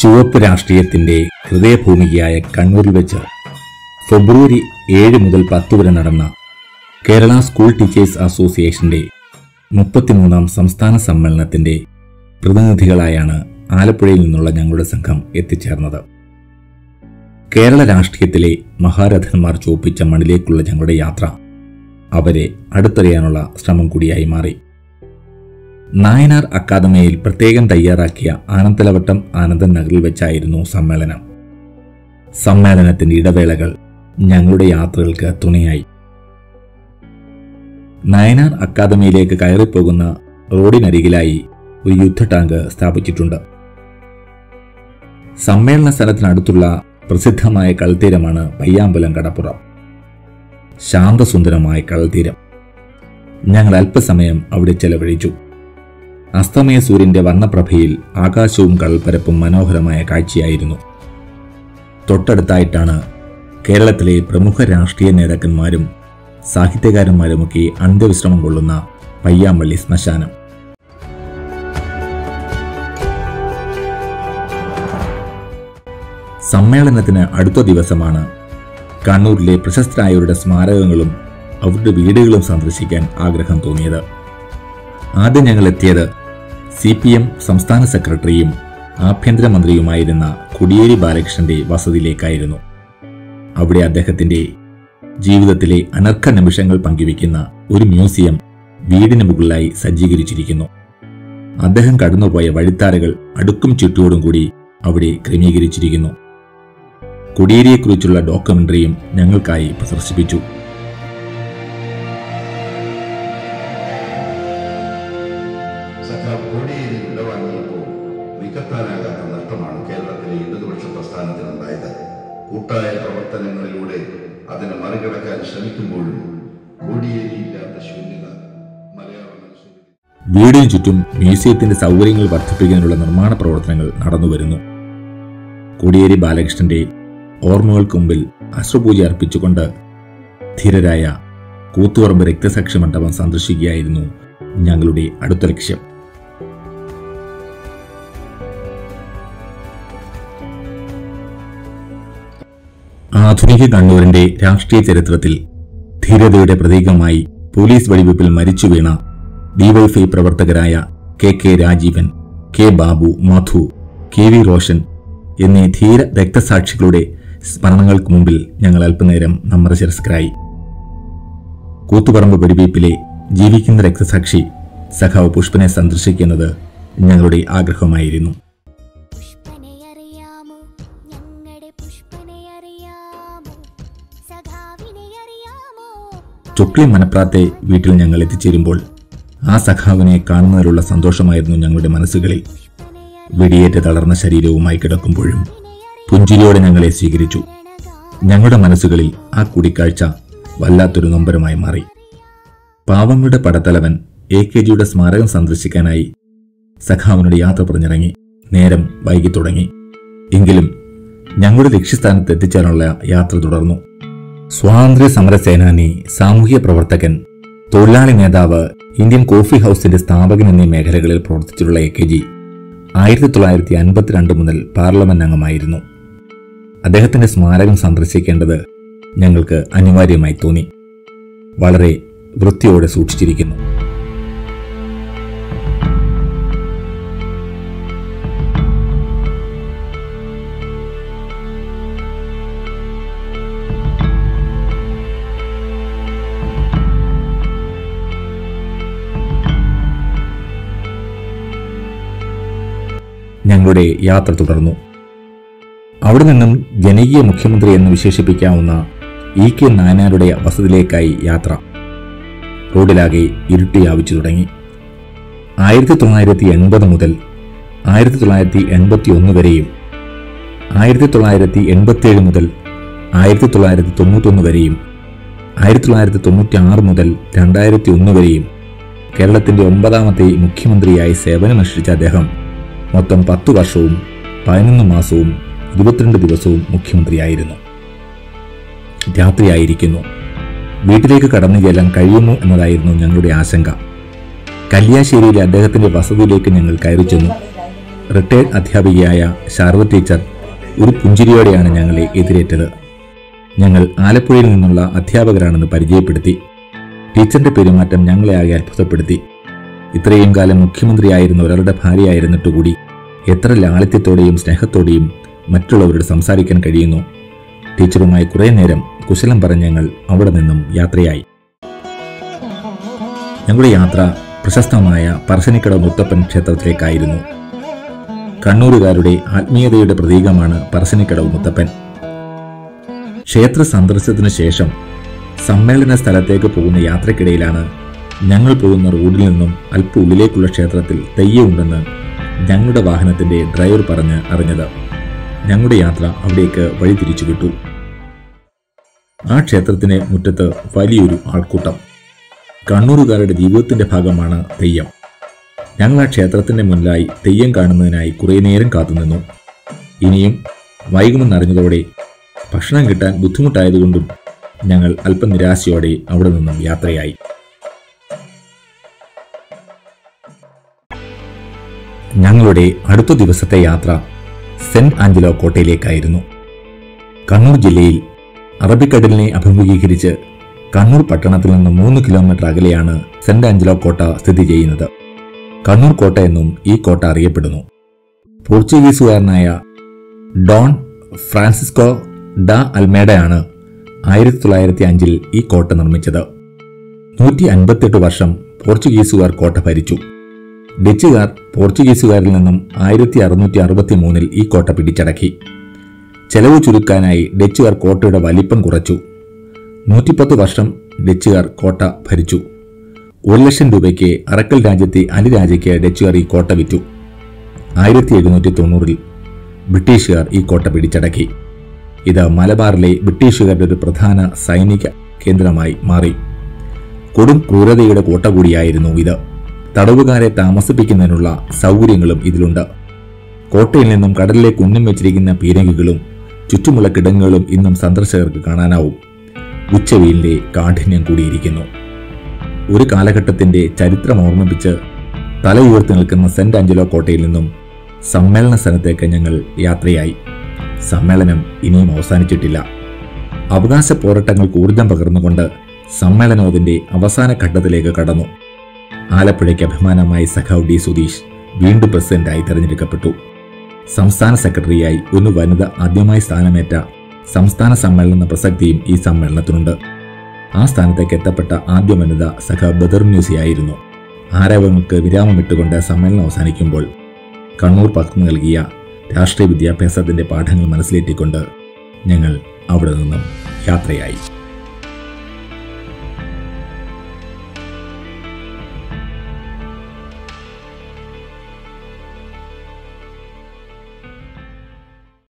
ചുവപ്പ് രാഷ്ട്രീയത്തിന്റെ ഹൃദയഭൂമികയായ കണ്ണൂരിൽ വെച്ച് ഫെബ്രുവരി ഏഴ് മുതൽ പത്ത് വരെ നടന്ന കേരള സ്കൂൾ ടീച്ചേഴ്സ് അസോസിയേഷന്റെ മുപ്പത്തിമൂന്നാം സംസ്ഥാന സമ്മേളനത്തിന്റെ പ്രതിനിധികളായാണ് ആലപ്പുഴയിൽ നിന്നുള്ള ഞങ്ങളുടെ സംഘം എത്തിച്ചേർന്നത് കേരള രാഷ്ട്രീയത്തിലെ മഹാരഥന്മാർ ചോപ്പിച്ച മണിലേക്കുള്ള ഞങ്ങളുടെ യാത്ര അവരെ അടുത്തറിയാനുള്ള ശ്രമം കൂടിയായി മാറി നായനാർ അക്കാദമിയിൽ പ്രത്യേകം തയ്യാറാക്കിയ ആനന്ദലവട്ടം ആനന്ദൻ നഗറിൽ വെച്ചായിരുന്നു സമ്മേളനം സമ്മേളനത്തിന്റെ ഇടവേളകൾ ഞങ്ങളുടെ യാത്രകൾക്ക് തുണയായി നയനാർ അക്കാദമിയിലേക്ക് കയറിപ്പോകുന്ന റോഡിനരികിലായി ഒരു യുദ്ധ ടാങ്ക് സ്ഥാപിച്ചിട്ടുണ്ട് സമ്മേളന സ്ഥലത്തിനടുത്തുള്ള പ്രസിദ്ധമായ കടൽത്തീരമാണ് പയ്യാമ്പലം കടപ്പുറം ശാന്തസുന്ദരമായ കടൽത്തീരം ഞങ്ങൾ അല്പസമയം അവിടെ ചെലവഴിച്ചു അസ്തമയ സൂര്യന്റെ വർണ്ണപ്രഭയിൽ ആകാശവും കടൽപ്പരപ്പും മനോഹരമായ കാഴ്ചയായിരുന്നു തൊട്ടടുത്തായിട്ടാണ് കേരളത്തിലെ പ്രമുഖ രാഷ്ട്രീയ നേതാക്കന്മാരും സാഹിത്യകാരന്മാരുമൊക്കെ അന്ത്യവിശ്രമം കൊള്ളുന്ന പയ്യാമ്പള്ളി ശ്മശാനം സമ്മേളനത്തിന് അടുത്ത ദിവസമാണ് കണ്ണൂരിലെ പ്രശസ്തരായവരുടെ സ്മാരകങ്ങളും അവരുടെ വീടുകളും സന്ദർശിക്കാൻ ആഗ്രഹം തോന്നിയത് ആദ്യം ഞങ്ങൾ എത്തിയത് സി പി എം സംസ്ഥാന സെക്രട്ടറിയും ആഭ്യന്തരമന്ത്രിയുമായിരുന്ന കൊടിയേരി ബാലകൃഷ്ണന്റെ വസതിയിലേക്കായിരുന്നു അവിടെ അദ്ദേഹത്തിന്റെ ജീവിതത്തിലെ അനർഘ നിമിഷങ്ങൾ പങ്കുവയ്ക്കുന്ന ഒരു മ്യൂസിയം വീടിന് മുകളിലായി സജ്ജീകരിച്ചിരിക്കുന്നു അദ്ദേഹം കടന്നുപോയ വഴിത്താരകൾ അടുക്കും ചുറ്റോടും കൂടി അവിടെ ക്രമീകരിച്ചിരിക്കുന്നു കൊടിയേരിയെക്കുറിച്ചുള്ള ഡോക്യുമെന്ററിയും ഞങ്ങൾക്കായി പ്രദർശിപ്പിച്ചു സഖാവ് കോടിയേരി വിടവാങ്ങിയപ്പോൾ നികത്താനാകാത്ത നഷ്ടമാണ് കേരളത്തിലെ ഇടതുപക്ഷ പ്രസ്ഥാനത്തിനുണ്ടായത് കൂട്ടായ പ്രവർത്തനങ്ങളിലൂടെ അതിനെ മറികടക്കാൻ ശ്രമിക്കുമ്പോഴും കോടിയേരി ഇല്ലാത്ത ശൂന്യത മലയാള മനസ്സിൽ വീടിന് ചുറ്റും മ്യൂസിയത്തിന്റെ സൗകര്യങ്ങൾ വർദ്ധിപ്പിക്കുന്നതിനുള്ള നിർമ്മാണ പ്രവർത്തനങ്ങൾ നടന്നുവരുന്നു കോടിയേരി ബാലകൃഷ്ണന്റെ ഓർമ്മകൾക്ക് മുമ്പിൽ അശ്രുപൂജ അർപ്പിച്ചുകൊണ്ട് ധീരരായ കൂത്തുപറമ്പ് രക്തസാക്ഷി മണ്ഡപം സന്ദർശിക്കുകയായിരുന്നു ഞങ്ങളുടെ അടുത്ത ലക്ഷ്യം ആധുനിക കണ്ണൂരിന്റെ രാഷ്ട്രീയ ചരിത്രത്തിൽ ധീരതയുടെ പ്രതീകമായി പോലീസ് വെടിവെപ്പിൽ മരിച്ചു വീണ ഡിവൈഫൈ പ്രവർത്തകരായ K K Rajeevan K Babu Madhu K V Roshan എന്നീ ധീര രക്തസാക്ഷികളുടെ സ്മരണകൾക്ക് മുമ്പിൽ ഞങ്ങൾ അല്പനേരം നമ്രശിരസ്കരായി കൂത്തുപറമ്പ് വെടിവയ്പ്പിലെ ജീവിക്കുന്ന രക്തസാക്ഷി സഖാവ് പുഷ്പനെ സന്ദർശിക്കുന്നത് ഞങ്ങളുടെ ആഗ്രഹമായിരുന്നു പുഷ്പനെ അറിയാമോ ഞങ്ങളുടെ പുഷ്പനെ അറിയാമോ സഖാവിനെ അറിയാമോ ചുക്ലി മനപ്രാത്തെ വീട്ടിൽ ഞങ്ങൾ എത്തിച്ചേരുമ്പോൾ ആ സഖാവിനെ കാണുന്നതിലുള്ള സന്തോഷമായിരുന്നു ഞങ്ങളുടെ മനസ്സുകളിൽ വെടിയേറ്റ് തളർന്ന ശരീരവുമായി കിടക്കുമ്പോഴും പുഞ്ചിരിയോടെ ഞങ്ങളെ സ്വീകരിച്ചു ഞങ്ങളുടെ മനസ്സുകളിൽ ആ കൂടിക്കാഴ്ച വല്ലാത്തൊരു നൊമ്പരമായി മാറി പാവങ്ങളുടെ പടത്തലവൻ എ കെ ജിയുടെ സ്മാരകം സന്ദർശിക്കാനായി സഖാവിനോട് യാത്ര പറഞ്ഞിറങ്ങി നേരം വൈകി തുടങ്ങി എങ്കിലും ഞങ്ങളുടെ ലക്ഷ്യസ്ഥാനത്ത് എത്തിച്ചേരാനുള്ള യാത്ര തുടർന്നു സ്വാതന്ത്ര്യ സമര സേനാനി സാമൂഹ്യ പ്രവർത്തകൻ തൊഴിലാളി നേതാവ് ഇന്ത്യൻ കോഫി ഹൗസിന്റെ സ്ഥാപകൻ എന്നീ മേഖലകളിൽ പ്രവർത്തിച്ചിട്ടുള്ള എ കെ ജി ആയിരത്തി തൊള്ളായിരത്തി അൻപത്തിരണ്ട് മുതൽ പാർലമെന്റ് അംഗമായിരുന്നു അദ്ദേഹത്തിന്റെ സ്മാരകം സന്ദർശിക്കേണ്ടത് ഞങ്ങൾക്ക് അനിവാര്യമായി തോന്നി വളരെ വൃത്തിയോടെ സൂക്ഷിച്ചിരിക്കുന്നു ഞങ്ങളുടെ യാത്ര തുടർന്നു അവിടെ നിന്നും ജനകീയ മുഖ്യമന്ത്രി എന്ന് വിശേഷിപ്പിക്കാവുന്ന ഇ കെ നായനാരുടെ വസതിയിലേക്കായി യാത്ര റോഡിലാകെ ഇരുട്ടി വ്യാപിച്ചു തുടങ്ങി ആയിരത്തി തൊള്ളായിരത്തി എൺപത് മുതൽ ആയിരത്തി തൊള്ളായിരത്തി എൺപത്തി ഒന്ന് വരെയും ആയിരത്തി തൊള്ളായിരത്തി എൺപത്തിയേഴ് മുതൽ ആയിരത്തി തൊള്ളായിരത്തി തൊണ്ണൂറ്റൊന്ന് വരെയും ആയിരത്തി തൊള്ളായിരത്തി തൊണ്ണൂറ്റി ആറ് മുതൽ രണ്ടായിരത്തി ഒന്ന് വരെയും കേരളത്തിന്റെ ഒമ്പതാമത്തെ മുഖ്യമന്ത്രിയായി സേവനമനുഷ്ഠിച്ച അദ്ദേഹം മൊത്തം പത്തു വർഷവും പതിനൊന്ന് മാസവും ഇരുപത്തിരണ്ട് ദിവസവും മുഖ്യമന്ത്രിയായിരുന്നു രാത്രിയായിരിക്കുന്നു വീട്ടിലേക്ക് കടന്നു ചെല്ലാൻ കഴിയുമോ എന്നതായിരുന്നു ഞങ്ങളുടെ ആശങ്ക കല്യാശ്ശേരിയിലെ അദ്ദേഹത്തിന്റെ വസതിയിലേക്ക് ഞങ്ങൾ കയറി ചെന്നു റിട്ടയർഡ് അധ്യാപികയായ ശാരദ ടീച്ചർ ഒരു പുഞ്ചിരിയോടെയാണ് ഞങ്ങളെ എതിരേറ്റത് ഞങ്ങൾ ആലപ്പുഴയിൽ നിന്നുള്ള അധ്യാപകരാണെന്ന് പരിചയപ്പെടുത്തി ടീച്ചറിന്റെ പെരുമാറ്റം ഞങ്ങളെ ആകെ അത്ഭുതപ്പെടുത്തി ഇത്രയും കാലം മുഖ്യമന്ത്രിയായിരുന്ന ഒരാളുടെ ഭാര്യയായിരുന്നിട്ടുകൂടി എത്ര ലാളിത്യത്തോടെയും സ്നേഹത്തോടെയും മറ്റുള്ളവരോട് സംസാരിക്കാൻ കഴിയുന്നു ടീച്ചറുമായി കുറേ നേരം കുശലം പറഞ്ഞ് ഞങ്ങൾ അവിടെ നിന്നും യാത്രയായി ഞങ്ങളുടെ യാത്ര പ്രശസ്തമായ പറശ്ശിനിക്കട മുത്തപ്പൻ ക്ഷേത്രത്തിലേക്കായിരുന്നു കണ്ണൂരുകാരുടെ ആത്മീയതയുടെ പ്രതീകമാണ് പറശ്ശിനിക്കടവ് മുത്തപ്പൻ ക്ഷേത്ര സന്ദർശനത്തിനു ശേഷം സമ്മേളന സ്ഥലത്തേക്ക് പോകുന്ന യാത്രക്കിടയിലാണ് ഞങ്ങൾ പോകുന്ന റോഡിൽ നിന്നും അല്പം ഉള്ളിലേക്കുള്ള ക്ഷേത്രത്തിൽ തെയ്യമുണ്ടെന്ന് ഞങ്ങളുടെ വാഹനത്തിന്റെ ഡ്രൈവർ പറഞ്ഞ് അറിഞ്ഞത് ഞങ്ങളുടെ യാത്ര അവിടേക്ക് വഴി തിരിച്ചു വിട്ടു ആ ക്ഷേത്രത്തിന് മുറ്റത്ത് വലിയൊരു ആൾക്കൂട്ടം കണ്ണൂരുകാരുടെ ജീവിതത്തിന്റെ ഭാഗമാണ് തെയ്യം ഞങ്ങൾ ആ ക്ഷേത്രത്തിന്റെ മുന്നിലായി തെയ്യം കാണുന്നതിനായി കുറേ നേരം കാത്തുനിന്നു ഇനിയും വൈകുമെന്നറിഞ്ഞതോടെ ഭക്ഷണം കിട്ടാൻ ബുദ്ധിമുട്ടായതുകൊണ്ടും ഞങ്ങൾ അല്പം നിരാശയോടെ അവിടെ നിന്നും യാത്രയായി ഞങ്ങളുടെ അടുത്ത ദിവസത്തെ യാത്ര സെന്റ് ആഞ്ചലോ കോട്ടയിലേക്കായിരുന്നു കണ്ണൂർ ജില്ലയിൽ അറബിക്കടലിനെ അഭിമുഖീകരിച്ച് കണ്ണൂർ പട്ടണത്തിൽ നിന്ന് മൂന്ന് കിലോമീറ്റർ അകലെയാണ് സെന്റ് ആഞ്ചലോ കോട്ട സ്ഥിതി ചെയ്യുന്നത് കണ്ണൂർ കോട്ട എന്നും ഈ കോട്ട അറിയപ്പെടുന്നു പോർച്ചുഗീസുകാരനായ ഡോൺ ഫ്രാൻസിസ്കോ ഡ അൽമേഡയാണ് ആയിരത്തി തൊള്ളായിരത്തി അഞ്ചിൽ ഈ കോട്ട നിർമ്മിച്ചത് നൂറ്റി അൻപത്തെട്ട് വർഷം പോർച്ചുഗീസുകാർ കോട്ട ഭരിച്ചു ഡച്ചുകാർ പോർച്ചുഗീസുകാരിൽ നിന്നും ആയിരത്തി അറുന്നൂറ്റി അറുപത്തി മൂന്നിൽ ഈ കോട്ട പിടിച്ചടക്കി ചെലവ് ചുരുക്കാനായി ഡച്ചുകാർ കോട്ടയുടെ വലിപ്പം കുറച്ചു നൂറ്റിപ്പത്ത് വർഷം ഡച്ചുകാർ കോട്ട ഭരിച്ചു ഒരു ലക്ഷം രൂപയ്ക്ക് അറക്കൽ രാജ്യത്തെ അലി രാജയ്ക്ക് ഡച്ചുകാർ ഈ കോട്ട വിറ്റു ആയിരത്തി എഴുന്നൂറ്റി തൊണ്ണൂറിൽ ബ്രിട്ടീഷുകാർ ഈ കോട്ട പിടിച്ചടക്കി ഇത് മലബാറിലെ ബ്രിട്ടീഷുകാരുടെ ഒരു പ്രധാന സൈനിക കേന്ദ്രമായി മാറി കൊടും ക്രൂരതയുടെ കോട്ട കൂടിയായിരുന്നു ഇത് തടവുകാരെ താമസിപ്പിക്കുന്നതിനുള്ള സൗകര്യങ്ങളും ഇതിലുണ്ട് കോട്ടയിൽ നിന്നും കടലിലേക്ക് ഉന്നം വെച്ചിരിക്കുന്ന പീരങ്കികളും ചുറ്റുമുള്ള കിടങ്ങുകളും ഇന്നും സന്ദർശകർക്ക് കാണാനാവും ഉച്ചവെയിലിന്റെ കാഠിന്യം കൂടിയിരിക്കുന്നു ഒരു കാലഘട്ടത്തിന്റെ ചരിത്രം ഓർമ്മിപ്പിച്ച് തല ഉയർത്തി നിൽക്കുന്ന സെന്റ് ആഞ്ചലോ കോട്ടയിൽ നിന്നും സമ്മേളന സ്ഥലത്തേക്ക് ഞങ്ങൾ യാത്രയായി സമ്മേളനം ഇനിയും അവസാനിച്ചിട്ടില്ല അവകാശ പോരാട്ടങ്ങൾക്ക് ഊർജം പകർന്നുകൊണ്ട് സമ്മേളനം അതിന്റെ അവസാന ഘട്ടത്തിലേക്ക് കടന്നു ആലപ്പുഴയ്ക്ക് അഭിമാനമായി സഖാവ് ഡി സുധീഷ് വീണ്ടും പ്രസിഡന്റായി തെരഞ്ഞെടുക്കപ്പെട്ടു സംസ്ഥാന സെക്രട്ടറിയായി ഒരു വനിത ആദ്യമായി സ്ഥാനമേറ്റ സംസ്ഥാന സമ്മേളനം എന്ന പ്രസക്തിയും ഈ സമ്മേളനത്തിനുണ്ട് ആ സ്ഥാനത്തേക്ക് എത്തപ്പെട്ട ആദ്യ വനിത സഖാവ് ബദർ മ്യൂസിയായിരുന്നു ആരവങ്ങൾക്ക് വിരാമമിട്ടുകൊണ്ട് സമ്മേളനം അവസാനിക്കുമ്പോൾ കണ്ണൂർ പകർന്നു നൽകിയ രാഷ്ട്രീയ വിദ്യാഭ്യാസത്തിന്റെ പാഠങ്ങൾ മനസ്സിലേറ്റിക്കൊണ്ട് ഞങ്ങൾ അവിടെ നിന്നും യാത്രയായി